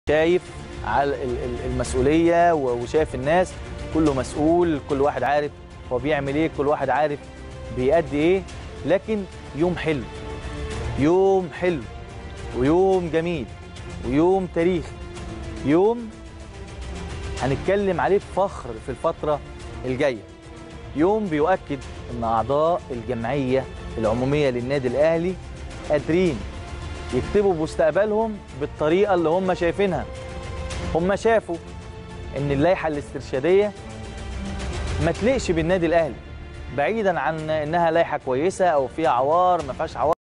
شايف على ال- ال- المسؤوليه و- وشايف الناس كله مسؤول كل واحد عارف هو بيعمل ايه كل واحد عارف بيأدي ايه لكن يوم حلو يوم حلو ويوم جميل ويوم تاريخي يوم هنتكلم عليه بفخر في الفترة الجاية يوم بيؤكد ان اعضاء الجمعية العمومية للنادي الاهلي قادرين يكتبوا مستقبلهم بالطريقة اللي هم شايفينها هم شافوا ان اللائحة الاسترشادية ما تليقش بالنادي الاهلي بعيدا عن انها لائحة كويسة او فيها عوار ما فيهاش عوار